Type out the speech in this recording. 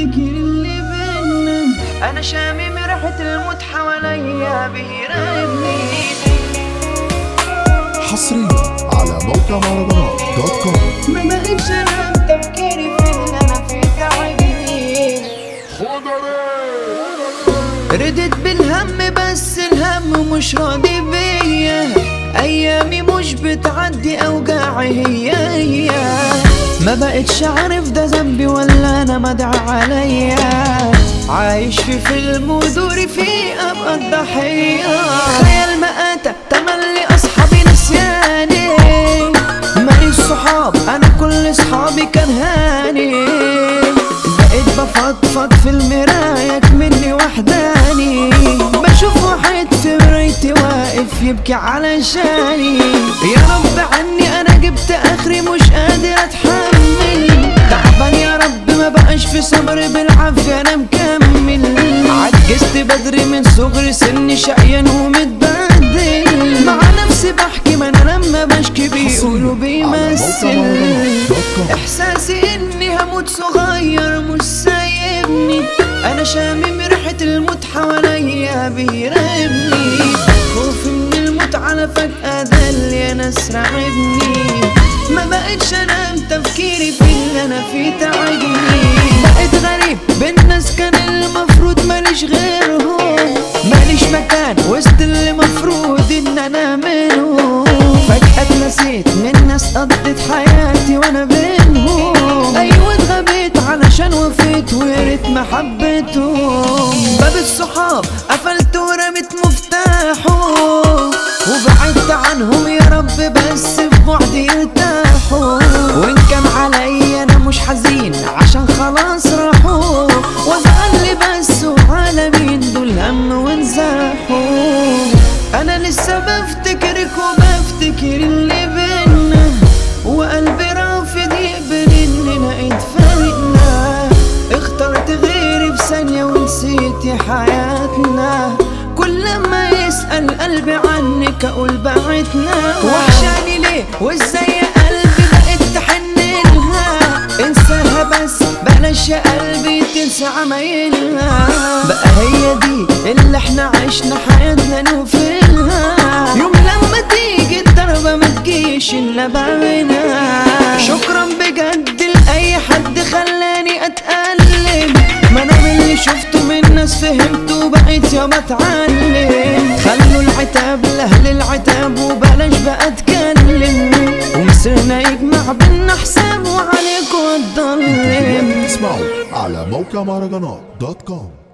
بفتكر اللي بينا انا شامم ريحة الموت حواليا بيراقبني حصريا على موقع مهرجانات دوت كوم ما بقتش انام تفكيري في اللي انا فيه تعبني ردت بالهم بس الهم مش راضي بيا ايامي مش بتعدي اوجاعي هي هي ما بقتش عارف ده ذنبي ولا انا مدعى عليا عايش في فيلم ودوري فيه ابقى الضحية خيال مآتة تملي اصحابي نسياني ماليش صحاب انا كل صحابي كرهاني بقيت بفضفض في المراية مني وحداني بشوف واحد في مرايتي واقف يبكي علشاني يا رب عني انا جبت اخري مش قادر اتحمل تعبان يا رب ما بقاش في صبر بالعافية انا مكمل عجزت بدري من صغري سني شقيان ومتبهدل مع نفسي بحكي ما انا لما بشكي بيقولوا بيمثل احساسي اني هموت صغير مش سايبني انا شامم ريحة الموت حواليا بيراقبني خوفي من الموت على فجأة ده اللي انا سرعبني ما بقتش انام تفكيري في اللي انا فيه تعبني بقيت غريب بين ناس كان المفروض ماليش غيرهم ماليش مكان وسط اللي مفروض ان انا منهم فجأة اتنسيت من ناس قضت حياتي وانا بينهم ايوه اتغبيت علشان وفيت ويا ريت ما حبيتهم باب الصحاب قفلت ورميت مفتاحه وبعدت عنهم يا رب بس في بعدي يرتاحوا وان كان عليا انا مش حزين عشان خلاص راحوا وازعل لي بس وعلى مين دول هم وانزاحوا انا لسه بفتكرك وبفتكر اللي بينا وقلبي رافض يقبل اننا اتفرقنا اخترت غيري في ثانية ونسيتي حياتنا كل ما يسأل قلبي عنك اقول بعتنا وحشاني ليه وازاي يا قلبي بقيت تحن لها انساها بس بلاش يا قلبي تنسى عمايلها بقى هي دي اللي احنا عشنا حياتنا نوفلها يوم لما تيجي الضربة ما تجيش الا بعدنا شكرا بجد لأي حد خلاني اتألم ما انا باللي شفته من ناس فهمت وبقيت يا بتعلم خلوا العتاب لاهل العتاب وبلاش بقى اتكلم ومصرنا يجمع بينا حساب وعليكوا اتضلم اسمعوا على موقع مهرجانات دوت كوم